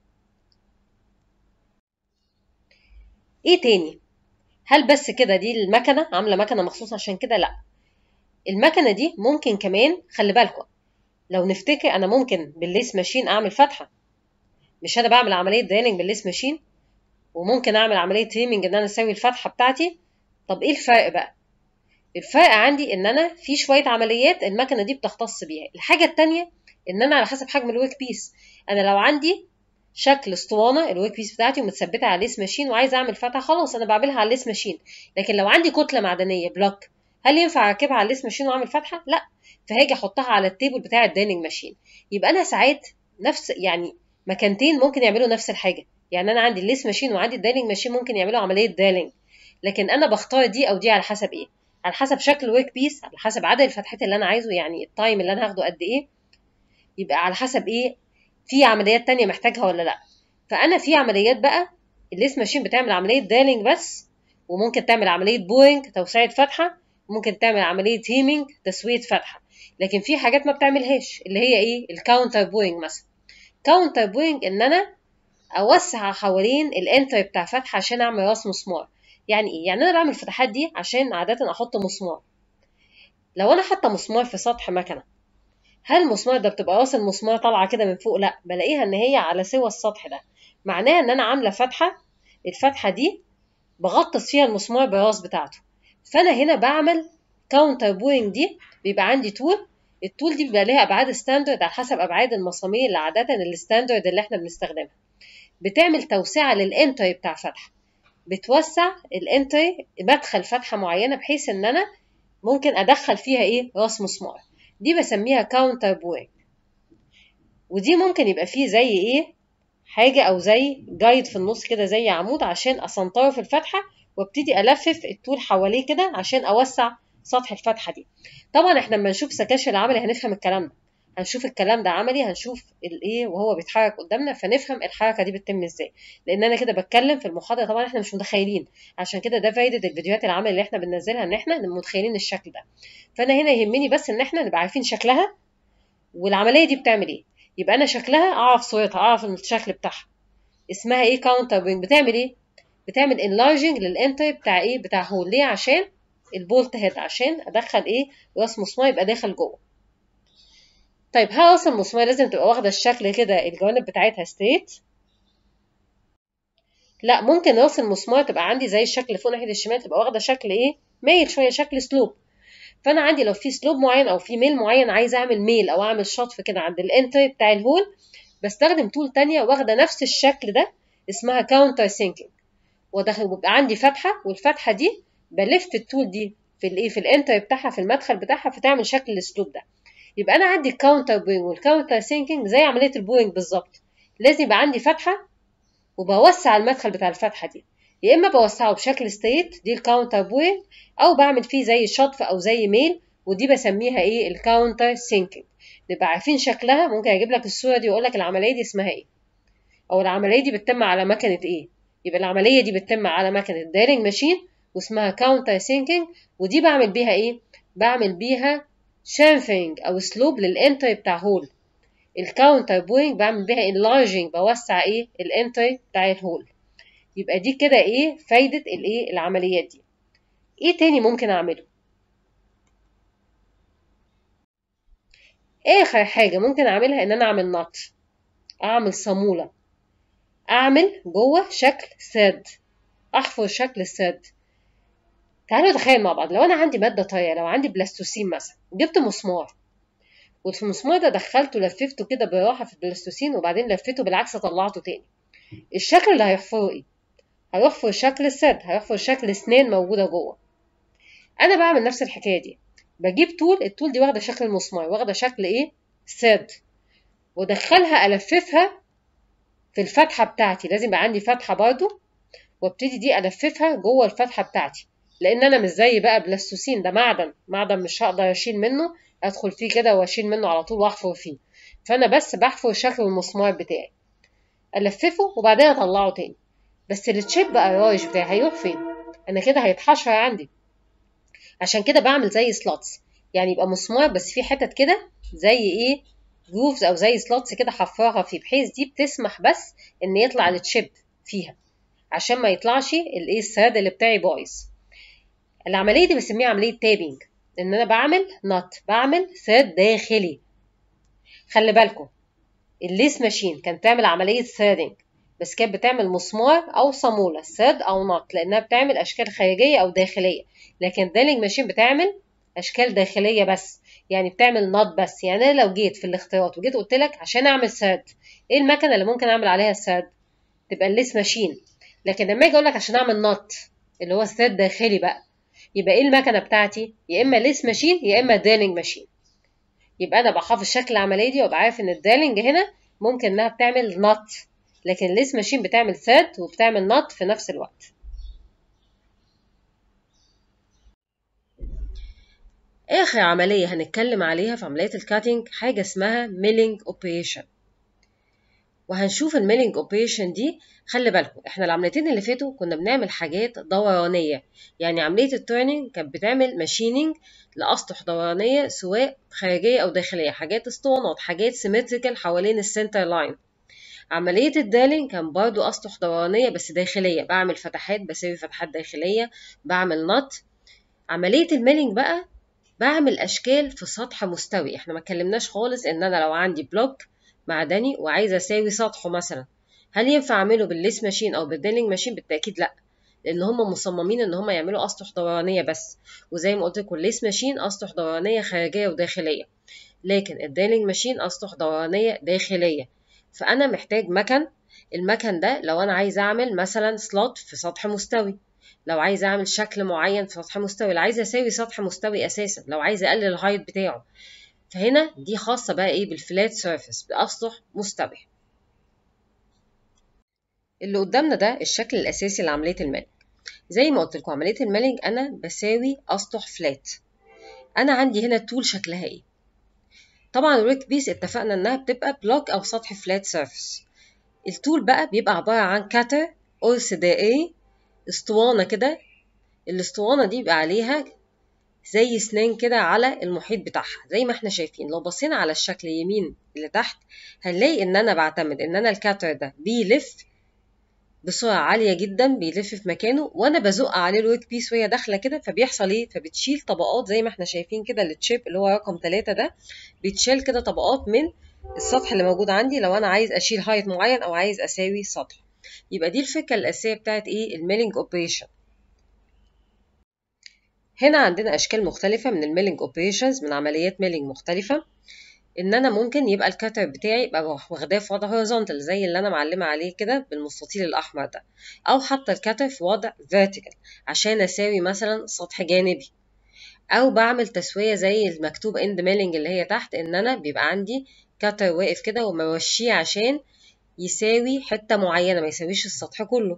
ايه تاني هل بس كده دي المكنه عامله مكنه مخصوص عشان كده لا المكنه دي ممكن كمان خلي بالكم لو نفتكر انا ممكن بالليس ماشين اعمل فتحه مش انا بعمل عمليه دايننج بالليس ماشين وممكن اعمل عمليه تريمنج ان انا اسوي الفتحه بتاعتي طب ايه الفرق بقى الفرق عندي ان انا في شويه عمليات المكنه دي بتختص بيها الحاجه التانية ان انا على حسب حجم الورك بيس انا لو عندي شكل اسطوانه الورك بيس بتاعتي ومتثبته على الليس ماشين وعايزه اعمل فتحه خلاص انا بعملها على الليس ماشين لكن لو عندي كتله معدنيه بلوك هل ينفع اركبها على الليس ماشين واعمل فتحه لا فهاجي احطها على التيبل بتاع الدايننج ماشين يبقى انا ساعات نفس يعني مكانتين ممكن يعملوا نفس الحاجه يعني انا عندي الليس ماشين وعندي الدايننج ماشين ممكن يعملوا عمليه دايلنج لكن انا بختار دي او دي على حسب ايه على حسب شكل الورك بيس على حسب عدد الفتحات اللي انا عايزه يعني التايم اللي انا هاخده قد ايه يبقى على حسب ايه في عمليات تانية محتاجها ولا لا فانا في عمليات بقى الليس ماشين بتعمل عمليه دايلنج بس وممكن تعمل عمليه بوينج توسعه فتحه ممكن تعمل عمليه هيمينج تسويه فتحه لكن في حاجات ما بتعملهاش اللي هي ايه الكاونتر بوينج مثلا كاونتر بوينج ان انا اوسع حوالين الانتر بتاع فتحه عشان اعمل راس مسمار يعني ايه يعني انا بعمل الفتحات دي عشان عاده احط مسمار لو انا حاطه مسمار في سطح مكنه هل المسمار ده بتبقى راس المسمار طالعه كده من فوق لا بلاقيها ان هي على سوى السطح ده معناها ان انا عامله فتحه الفتحه دي بغطس فيها المسمار بالراس بتاعته فانا هنا بعمل كاونتر بوينج دي بيبقى عندي طول الطول دي بيبقى ليها ابعاد ستاندرد على حسب ابعاد المسامير اللي عاده الستاندرد اللي احنا بنستخدمها بتعمل توسعه للانتري بتاع فتحه بتوسع الانتري مدخل فتحه معينه بحيث ان انا ممكن ادخل فيها ايه راس مسمار دي بسميها كاونتر بوينج ودي ممكن يبقى فيه زي ايه حاجه او زي جايد في النص كده زي عمود عشان اسنطره في الفتحه وابتدي الفف الطول حواليه كده عشان اوسع سطح الفتحه دي طبعا احنا لما نشوف سكاشن العملي هنفهم الكلام ده هنشوف الكلام ده عملي هنشوف الايه وهو بيتحرك قدامنا فنفهم الحركه دي بتتم ازاي لان انا كده بتكلم في المحاضره طبعا احنا مش متخيلين عشان كده ده فايده الفيديوهات العمل اللي احنا بننزلها ان احنا نبقى متخيلين الشكل ده فانا هنا يهمني بس ان احنا نبقى عارفين شكلها والعمليه دي بتعمل ايه يبقى انا شكلها اعرف صورتها اعرف الشكل بتاعها اسمها ايه كاونتر بوينج بتعمل ايه بتعمل انلارجنج للانتر بتاع ايه بتاع هول ليه عشان البولت هيد عشان ادخل ايه راس مسمار يبقى داخل جوه طيب ها راس المسمار لازم تبقى واخده الشكل كده الجوانب بتاعتها ستريت لا ممكن راس المسمار تبقى عندي زي الشكل فوق ناحيه الشمال تبقى واخده شكل ايه مايل شويه شكل سلوب فانا عندي لو في سلوب معين او في ميل معين عايزه اعمل ميل او اعمل شطف كده عند الانتر بتاع الهول بستخدم تول تانية واخده نفس الشكل ده اسمها كاونتر سينكينج ودخل بيبقى عندي فتحه والفتحه دي بلف التول دي في الايه في الانتر بتاعها في المدخل بتاعها فتعمل شكل الاسلوب ده يبقى انا عندي الكاونتر بوينج والكاونتر سينكينج زي عمليه البوينج بالظبط لازم يبقى عندي فتحه وبوسع المدخل بتاع الفتحه دي يا اما بوسعه بشكل ستريت دي الكاونتر بوينج او بعمل فيه زي شطف او زي ميل ودي بسميها ايه الكاونتر سينكينج نبقى عارفين شكلها ممكن اجيب لك الصوره دي واقول لك العمليه دي اسمها ايه او العمليه دي بتتم على مكنه ايه يبقى العمليه دي بتتم على مكنه دايرنج ماشين واسمها كاونتر سينكينج ودي بعمل بيها ايه بعمل بيها شامفينج او سلوب للانتر بتاع هول الكاونتر بوينج بعمل بيها انلارجنج بوسع ايه الانتر بتاع الهول يبقى دي كده ايه فايده الايه العمليات دي ايه تاني ممكن اعمله اخر حاجه ممكن اعملها ان انا اعمل نط اعمل صاموله اعمل جوه شكل سد احفر شكل السد تعالوا نتخيل مع بعض لو انا عندي ماده طريه لو عندي بلاستوسين مثلا جبت مسمار وفي المسمار ده دخلته لففته كده بالراحه في البلاستوسين وبعدين لفيته بالعكس طلعته تاني الشكل اللي هيحفره ايه هيحفر شكل السد هيحفر شكل اسنان موجوده جوه انا بعمل نفس الحكايه دي بجيب طول الطول دي واخده شكل المسمار واخده شكل ايه سد وادخلها الففها في الفتحه بتاعتي لازم يبقى عندي فتحه برضو وابتدي دي الففها جوه الفتحه بتاعتي لان انا مش زي بقى بلاستوسين ده معدن معدن مش هقدر اشيل منه ادخل فيه كده واشيل منه على طول واحفر فيه فانا بس بحفر شكل المسمار بتاعي الففه وبعدين اطلعه تاني بس التشيب بقى الرايش بتاعي هيروح فين انا كده هيتحشر عندي عشان كده بعمل زي سلوتس يعني يبقى مسمار بس في حتت كده زي ايه جروفز او زي سلوتس كده حفرها فيه بحيث دي بتسمح بس ان يطلع التشيب فيها عشان ما يطلعش الايه السراد اللي بتاعي بايظ العمليه دي بسميها عمليه تابينج ان انا بعمل نط بعمل سراد داخلي خلي بالكم الليس ماشين كانت تعمل عمليه سادنج بس كانت بتعمل مسمار او صاموله ساد او نط لانها بتعمل اشكال خارجيه او داخليه لكن ديلينج ماشين بتعمل اشكال داخليه بس يعني بتعمل نوت بس يعني انا لو جيت في الاختيارات وجيت قلت لك عشان اعمل سرد ايه المكنه اللي ممكن اعمل عليها السرد تبقى الليس ماشين لكن لما اجي اقول لك عشان اعمل نوت اللي هو السرد داخلي بقى يبقى ايه المكنه بتاعتي يا اما ليس ماشين يا اما ديلينج ماشين يبقى انا بحافظ شكل العمليه دي وابقى عارف ان الديلينج هنا ممكن انها بتعمل نوت لكن الليس ماشين بتعمل سرد وبتعمل نوت في نفس الوقت آخر عملية هنتكلم عليها في عملية الكاتنج حاجة اسمها ميلينج اوبريشن وهنشوف الميلينج اوبريشن دي خلي بالكم احنا العمليتين اللي فاتوا كنا بنعمل حاجات دورانية يعني عملية التورنينج كانت بتعمل ماشينينج لأسطح دورانية سواء خارجية أو داخلية حاجات اسطوانات حاجات سيمتريكال حوالين السنتر لاين عملية الدالينج كان برضو أسطح دورانية بس داخلية بعمل فتحات بسوي فتحات داخلية بعمل نط عملية الميلينج بقى بعمل اشكال في سطح مستوي احنا ما اتكلمناش خالص ان انا لو عندي بلوك معدني وعايزه اساوي سطحه مثلا هل ينفع اعمله بالليس ماشين او بالديلينج ماشين بالتاكيد لا لان هم مصممين ان هم يعملوا اسطح دورانيه بس وزي ما قلت لكم الليس ماشين اسطح دورانيه خارجيه وداخليه لكن الديلينج ماشين اسطح دورانيه داخليه فانا محتاج مكن المكن ده لو انا عايز اعمل مثلا سلوت في سطح مستوي لو عايز اعمل شكل معين في سطح مستوي لو عايز اساوي سطح مستوي اساسا لو عايز اقلل الهايت بتاعه فهنا دي خاصه بقى ايه بالفلات سيرفيس باسطح مستوي اللي قدامنا ده الشكل الاساسي لعمليه الميلنج زي ما قلت لكم عمليه الميلنج انا بساوي اسطح فلات انا عندي هنا التول شكلها ايه طبعا الورك بيس اتفقنا انها بتبقى بلوك او سطح فلات سيرفيس التول بقى بيبقى عباره عن كاتر قرص دائري اسطوانة كده الاسطوانة دي بيبقى عليها زي سنان كده على المحيط بتاعها زي ما احنا شايفين لو بصينا على الشكل يمين اللي تحت هنلاقي ان انا بعتمد ان انا الكاتر ده بيلف بسرعة عالية جدا بيلف في مكانه وانا بزق عليه الورك بيس وهي داخلة كده فبيحصل ايه فبتشيل طبقات زي ما احنا شايفين كده التشيب اللي هو رقم ثلاثة ده بيتشال كده طبقات من السطح اللي موجود عندي لو انا عايز اشيل هايت معين او عايز اساوي سطح يبقى دي الفكرة الأساسية بتاعت إيه الميلينج أوبريشن هنا عندنا أشكال مختلفة من الميلينج أوبريشنز من عمليات ميلينج مختلفة إن أنا ممكن يبقى الكاتر بتاعي يبقى واخداه في وضع هوريزونتال زي اللي أنا معلمة عليه كده بالمستطيل الأحمر ده أو حتى الكاتر في وضع فيرتيكال عشان أساوي مثلا سطح جانبي أو بعمل تسوية زي المكتوب إند ميلينج اللي هي تحت إن أنا بيبقى عندي كاتر واقف كده وموشيه عشان يساوي حتة معينة ما يساويش السطح كله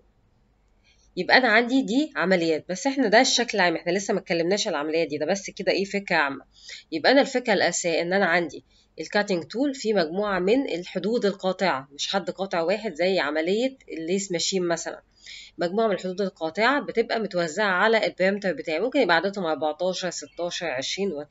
يبقى أنا عندي دي عمليات بس احنا ده الشكل العام احنا لسه ما اتكلمناش على العمليات دي ده بس كده ايه فكرة عامة يبقى أنا الفكرة الأساسية إن أنا عندي الكاتنج تول في مجموعة من الحدود القاطعة مش حد قاطع واحد زي عملية الليس ماشين مثلا مجموعة من الحدود القاطعة بتبقى متوزعة على البريمتر بتاعي ممكن يبقى عددهم 14 16 20 وات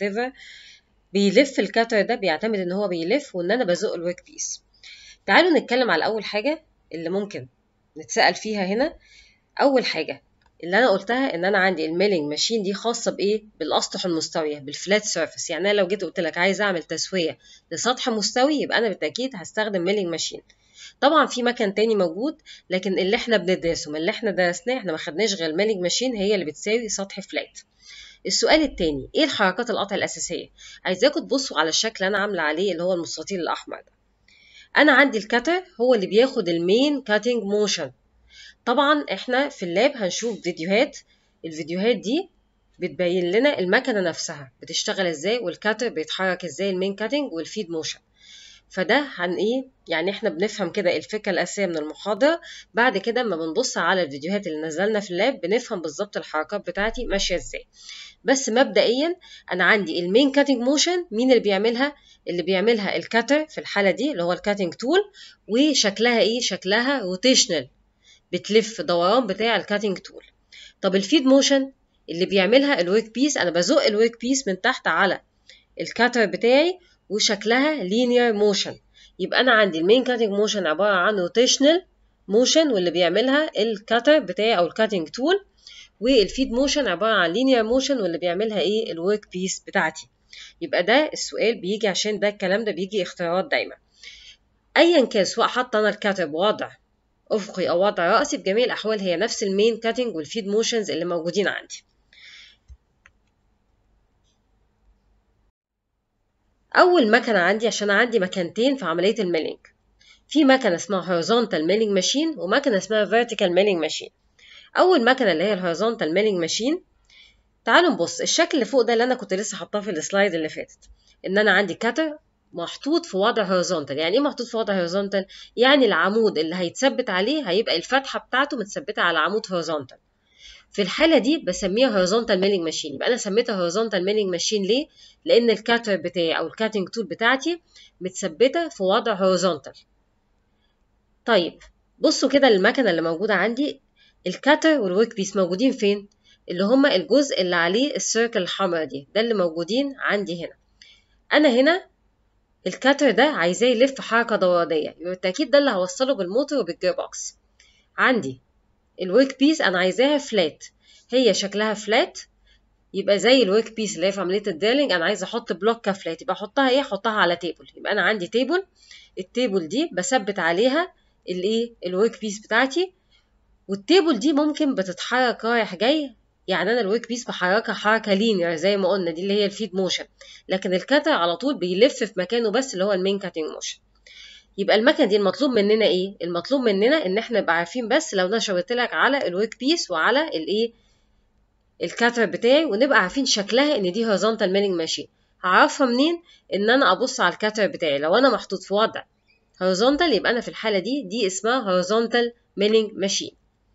بيلف الكاتر ده بيعتمد ان هو بيلف وان انا بزق الورك بيس تعالوا نتكلم على أول حاجة اللي ممكن نتسأل فيها هنا أول حاجة اللي أنا قلتها إن أنا عندي الميلينج ماشين دي خاصة بإيه؟ بالأسطح المستوية بالفلات سيرفيس يعني أنا لو جيت قلت لك عايز أعمل تسوية لسطح مستوي يبقى أنا بالتأكيد هستخدم ميلينج ماشين طبعا في مكان تاني موجود لكن اللي احنا بندرسه من اللي احنا درسناه احنا ما خدناش غير الميلينج ماشين هي اللي بتساوي سطح فلات السؤال التاني ايه الحركات القطع الاساسيه عايزاكم تبصوا على الشكل اللي انا عامله عليه اللي هو المستطيل الاحمر ده انا عندي الكاتر هو اللي بياخد المين كاتنج موشن طبعا احنا في اللاب هنشوف فيديوهات الفيديوهات دي بتبين لنا المكنه نفسها بتشتغل ازاي والكاتر بيتحرك ازاي المين كاتنج والفيد موشن فده هن ايه يعني احنا بنفهم كده الفكره الاساسيه من المحاضره بعد كده اما بنبص على الفيديوهات اللي نزلنا في اللاب بنفهم بالظبط الحركات بتاعتي ماشيه ازاي بس مبدئيا انا عندي المين كاتنج موشن مين اللي بيعملها اللي بيعملها الكاتر في الحاله دي اللي هو الكاتنج تول وشكلها ايه شكلها روتيشنال بتلف دوران بتاع الكاتنج تول طب الفيد موشن اللي بيعملها الورك بيس انا بزق الورك بيس من تحت على الكاتر بتاعي وشكلها لينير موشن يبقى انا عندي المين كاتنج موشن عباره عن روتيشنال موشن واللي بيعملها الكاتر بتاعي او الكاتنج تول والفيد موشن عباره عن لينير موشن واللي بيعملها ايه الورك بيس بتاعتي يبقى ده السؤال بيجي عشان ده الكلام ده بيجي اختيارات دايما ايا كان سواء حط انا الكاتب وضع افقي او وضع راسي في جميع الاحوال هي نفس المين كاتنج والفيد موشنز اللي موجودين عندي اول مكنه عندي عشان عندي مكانتين في عمليه الميلينج في مكنه اسمها horizontal milling machine ومكنه اسمها vertical milling machine اول مكنه اللي هي الهوريزونتال ميلينج ماشين تعالوا نبص الشكل اللي فوق ده اللي انا كنت لسه حاطاه في السلايد اللي فاتت ان انا عندي كاتر محطوط في وضع هوريزونتال يعني ايه محطوط في وضع هوريزونتال يعني العمود اللي هيتثبت عليه هيبقى الفتحه بتاعته متثبته على عمود هوريزونتال في الحالة دي بسميها horizontal milling machine يبقى أنا سميتها horizontal milling machine ليه؟ لأن الكاتر بتاعي أو الكاتنج تول بتاعتي متثبتة في وضع horizontal طيب بصوا كده المكنة اللي موجودة عندي الكاتر والورك بيس موجودين فين؟ اللي هما الجزء اللي عليه السيركل الحمراء دي ده اللي موجودين عندي هنا أنا هنا الكاتر ده عايزاه يلف حركة دورانية يبقى بالتأكيد ده اللي هوصله بالموتور وبالجير بوكس عندي الورك بيس انا عايزاها فلات هي شكلها فلات يبقى زي الورك بيس اللي هي في عمليه الديرلينج انا عايزه احط بلوك كفلات يبقى احطها ايه احطها على تيبل يبقى انا عندي تيبل التيبل دي بثبت عليها الايه الورك بيس بتاعتي والتيبل دي ممكن بتتحرك رايح جاي يعني انا الورك بيس بحركها حركه لينير زي ما قلنا دي اللي هي الفيد موشن لكن الكاتر على طول بيلف في مكانه بس اللي هو المين كاتنج موشن يبقى المكنه دي المطلوب مننا ايه المطلوب مننا ان احنا نبقى عارفين بس لو انا شاورت لك على الورك بيس وعلى الايه الكاتر بتاعي ونبقى عارفين شكلها ان دي هوريزونتال ميلينج ماشين هعرفها منين ان انا ابص على الكاتر بتاعي لو انا محطوط في وضع هوريزونتال يبقى انا في الحاله دي دي اسمها هوريزونتال ميلينج ماشين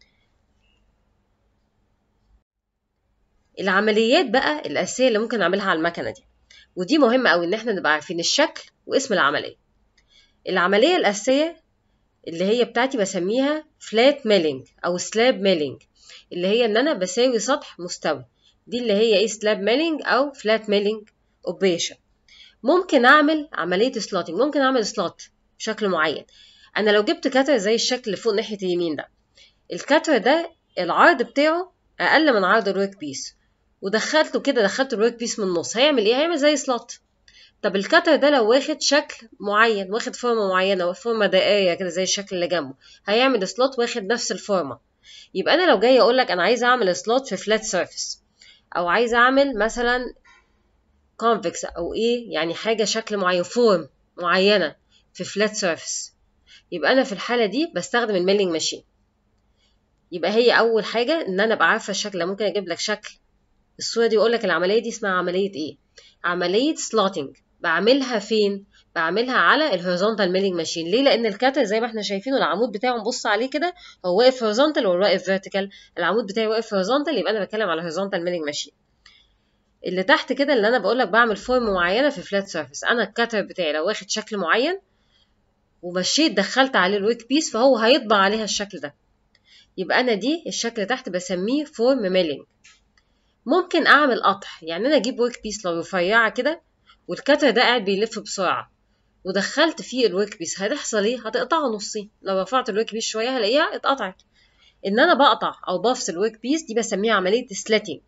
العمليات بقى الاساسيه اللي ممكن اعملها على المكنه دي ودي مهمه قوي ان احنا نبقى عارفين الشكل واسم العمليه العملية الأساسية اللي هي بتاعتي بسميها فلات ميلينج أو سلاب ميلينج اللي هي إن أنا بساوي سطح مستوي دي اللي هي إيه سلاب ميلينج أو فلات ميلينج أوبريشن ممكن أعمل عملية سلوتنج ممكن أعمل سلوت بشكل معين أنا لو جبت كاتر زي الشكل اللي فوق ناحية اليمين ده الكاتر ده العرض بتاعه أقل من عرض الورك بيس ودخلته كده دخلت الورك بيس من النص هيعمل إيه؟ هيعمل زي سلوت طب الكتر ده لو واخد شكل معين واخد فورمة معينة فورمة دائرية كده زي الشكل اللي جنبه هيعمل سلوت واخد نفس الفورمة يبقى أنا لو جاي أقول لك أنا عايزة أعمل سلوت في فلات سيرفيس أو عايزة أعمل مثلا كونفكس أو إيه يعني حاجة شكل معين فورم معينة في فلات سيرفيس يبقى أنا في الحالة دي بستخدم الميلينج ماشين يبقى هي أول حاجة إن أنا أبقى عارفة الشكل ممكن أجيب لك شكل الصورة دي أقول لك العملية دي اسمها عملية إيه عملية سلوتنج بعملها فين بعملها على الهوريزونتال ميلينج ماشين ليه لان الكاتر زي ما احنا شايفينه العمود بتاعه نبص عليه كده هو واقف هوريزونتال ولا واقف فيرتيكال العمود بتاعي واقف هوريزونتال يبقى انا بتكلم على هوريزونتال ميلينج ماشين اللي تحت كده اللي انا بقول لك بعمل فورم معينه في فلات سيرفيس انا الكاتر بتاعي لو واخد شكل معين ومشيت دخلت عليه الويك بيس فهو هيطبع عليها الشكل ده يبقى انا دي الشكل تحت بسميه فورم ميلينج ممكن اعمل قطع يعني انا اجيب ويك بيس لو رفيعه كده والكتر ده قاعد بيلف بسرعة ودخلت فيه الورك بيس هتحصل ايه هتقطعه نصين لو رفعت الورك بيس شوية هلاقيها اتقطعت ان انا بقطع او بفصل الورك بيس دي بسميها عملية سلاتنج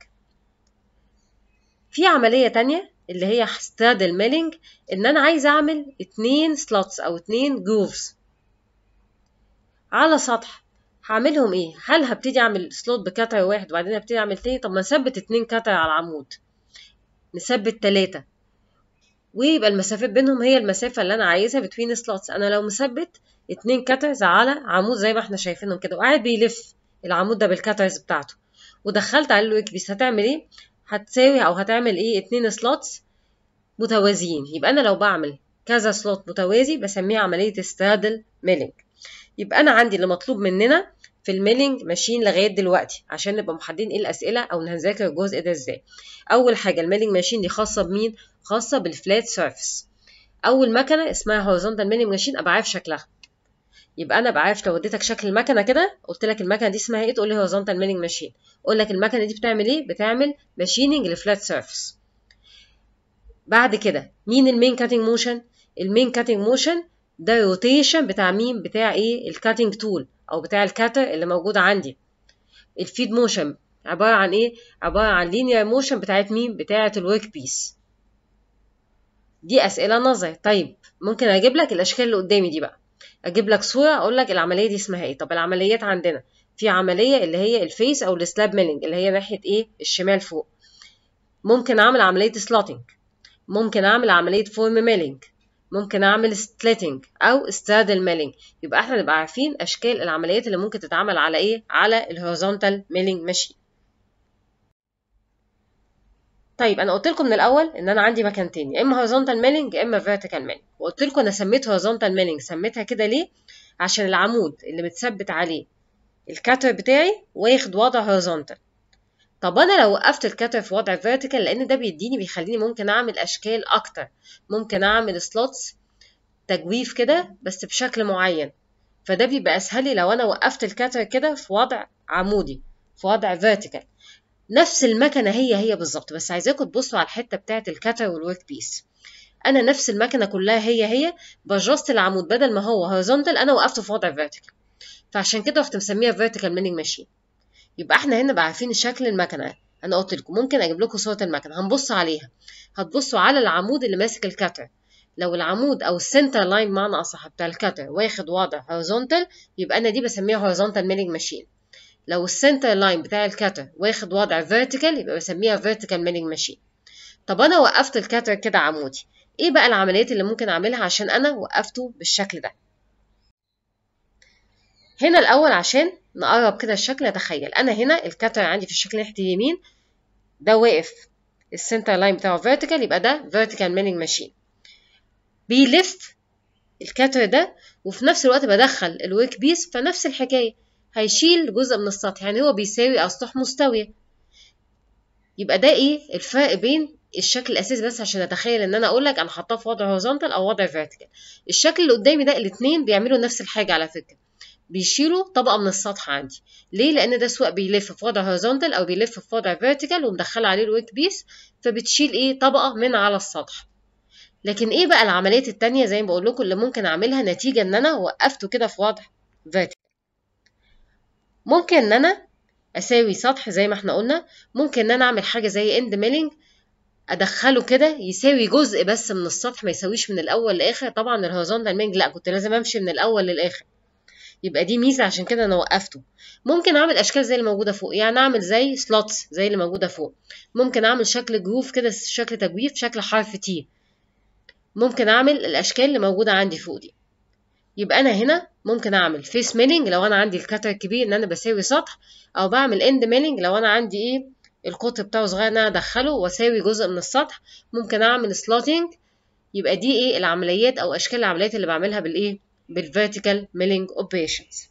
في عملية تانية اللي هي سترادل ميلينج ان انا عايزة اعمل اتنين سلوتس او اتنين جروفز على سطح هعملهم ايه هل هبتدي اعمل سلوت بكتر واحد وبعدين هبتدي اعمل تاني طب ما نثبت اتنين كتر على العمود نثبت تلاتة ويبقى المسافات بينهم هي المسافة اللي أنا عايزها بتوين سلوتس أنا لو مثبت اتنين كاترز على عمود زي ما احنا شايفينهم كده وقاعد بيلف العمود ده بالكاترز بتاعته ودخلت عليه الويك بيس هتعمل ايه؟ هتساوي أو هتعمل ايه اتنين سلوتس متوازيين يبقى أنا لو بعمل كذا سلوت متوازي بسميها عملية سترادل ميلينج يبقى أنا عندي اللي مطلوب مننا في الميلينج ماشين لغايه دلوقتي عشان نبقى محددين ايه الاسئله او هنذاكر الجزء ده ازاي اول حاجه الميلينج ماشين دي خاصه بمين خاصه بالفلات سيرفيس اول مكنه اسمها هوريزونتال ميلينج ماشين ابقى عارف شكلها يبقى انا ابقى عارف لو اديتك شكل المكنه كده قلت لك المكنه دي اسمها ايه تقول لي هوريزونتال ميلينج ماشين اقول لك المكنه دي بتعمل ايه بتعمل ماشيننج لفلات سيرفيس بعد كده مين المين كاتنج موشن المين كاتنج موشن ده روتيشن بتاع مين بتاع ايه الكاتنج تول او بتاع الكاتر اللي موجود عندي الفيد موشن عباره عن ايه عباره عن لينير موشن بتاعت مين بتاعت الورك بيس دي اسئله نظري طيب ممكن اجيب لك الاشكال اللي قدامي دي بقى اجيب لك صوره اقول لك العمليه دي اسمها ايه طب العمليات عندنا في عمليه اللي هي الفيس او السلاب ميلينج اللي هي ناحيه ايه الشمال فوق ممكن اعمل عمليه سلوتنج ممكن اعمل عمليه فورم ميلينج ممكن اعمل سبليتنج او ستادل ميلينج يبقى احنا نبقى عارفين اشكال العمليات اللي ممكن تتعمل على ايه على الهوريزونتال ميلينج ماشين طيب انا قلت لكم من الاول ان انا عندي مكانتين يا اما هوريزونتال ميلينج يا اما فيرتيكال ميلينج وقلت لكم انا سميت هوريزونتال ميلينج سميتها كده ليه عشان العمود اللي متثبت عليه الكاتر بتاعي واخد وضع هوريزونتال طب انا لو وقفت الكاتر في وضع فيرتيكال لان ده بيديني بيخليني ممكن اعمل اشكال اكتر ممكن اعمل سلوتس تجويف كده بس بشكل معين فده بيبقى اسهل لي لو انا وقفت الكاتر كده في وضع عمودي في وضع فيرتيكال نفس المكنه هي هي بالظبط بس عايزاكم تبصوا على الحته بتاعه الكاتر والورك بيس انا نفس المكنه كلها هي هي بجست العمود بدل ما هو هوريزونتال انا وقفته في وضع فيرتيكال فعشان كده رحت مسميها فيرتيكال ميلينج ماشين يبقى احنا هنا بقى عارفين شكل المكنه انا قلت لكم ممكن اجيب لكم صوره المكنه هنبص عليها هتبصوا على العمود اللي ماسك الكاتر لو العمود او السنتر لاين معنى اصح بتاع الكاتر واخد وضع هوريزونتال يبقى انا دي بسميها هوريزونتال ميلينج ماشين لو السنتر لاين بتاع الكاتر واخد وضع فيرتيكال يبقى بسميها فيرتيكال ميلينج ماشين طب انا وقفت الكاتر كده عمودي ايه بقى العمليات اللي ممكن اعملها عشان انا وقفته بالشكل ده هنا الاول عشان نقرب كده الشكل نتخيل انا هنا الكاتر عندي في الشكل ناحيه اليمين ده واقف السنتر لاين بتاعه فيرتيكال يبقى ده فيرتيكال ميلينج ماشين بيلف الكاتر ده وفي نفس الوقت بدخل الورك بيس فنفس الحكايه هيشيل جزء من السطح يعني هو بيساوي اسطح مستويه يبقى ده ايه الفرق بين الشكل الاساسي بس عشان اتخيل ان انا اقول لك انا حاطاه في وضع هوريزونتال او وضع فيرتيكال الشكل اللي قدامي ده الاثنين بيعملوا نفس الحاجه على فكره بيشيلوا طبقه من السطح عندي ليه لان ده سواء بيلف في وضع هوريزونتال او بيلف في وضع فيرتيكال ومدخله عليه الويك بيس فبتشيل ايه طبقه من على السطح لكن ايه بقى العمليات التانية زي ما بقول لكم اللي ممكن اعملها نتيجه ان انا وقفته كده في وضع فيرتيكال ممكن ان انا اساوي سطح زي ما احنا قلنا ممكن ان انا اعمل حاجه زي اند ميلينج ادخله كده يساوي جزء بس من السطح ما يساويش من الاول لاخر طبعا الهوريزونتال ميلينج لا كنت لازم امشي من الاول للاخر يبقى دي ميزه عشان كده انا وقفته ممكن اعمل اشكال زي اللي موجوده فوق يعني اعمل زي سلوتس زي اللي موجوده فوق ممكن اعمل شكل جروف كده شكل تجويف شكل حرف تي ممكن اعمل الاشكال اللي موجوده عندي فوق دي يبقى انا هنا ممكن اعمل فيس ميلينج لو انا عندي الكتر الكبير ان انا بساوي سطح او بعمل اند ميلينج لو انا عندي ايه القطر بتاعه صغير ان انا ادخله واساوي جزء من السطح ممكن اعمل سلوتنج يبقى دي ايه العمليات او اشكال العمليات اللي بعملها بالايه بالفيرتيكال ميلينج اوبريشنز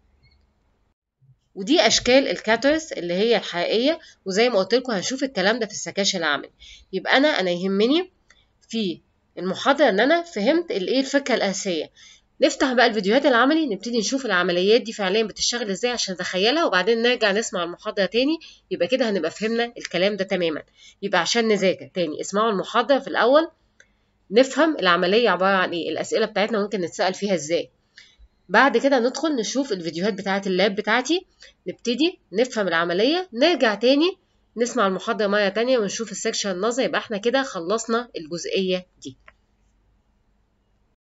ودي اشكال الكاترز اللي هي الحقيقيه وزي ما قلت لكم هنشوف الكلام ده في السكاشن العملي يبقى انا انا يهمني في المحاضره ان انا فهمت الايه الفكره الاساسيه نفتح بقى الفيديوهات العملي نبتدي نشوف العمليات دي فعليا بتشتغل ازاي عشان نتخيلها وبعدين نرجع نسمع المحاضره تاني يبقى كده هنبقى فهمنا الكلام ده تماما يبقى عشان نذاكر تاني اسمعوا المحاضره في الاول نفهم العمليه عباره عن ايه الاسئله بتاعتنا ممكن نتسال فيها ازاي بعد كده ندخل نشوف الفيديوهات بتاعه اللاب بتاعتي نبتدي نفهم العمليه نرجع تاني نسمع المحاضره مره تانية ونشوف السكشن النظري يبقى احنا كده خلصنا الجزئيه دي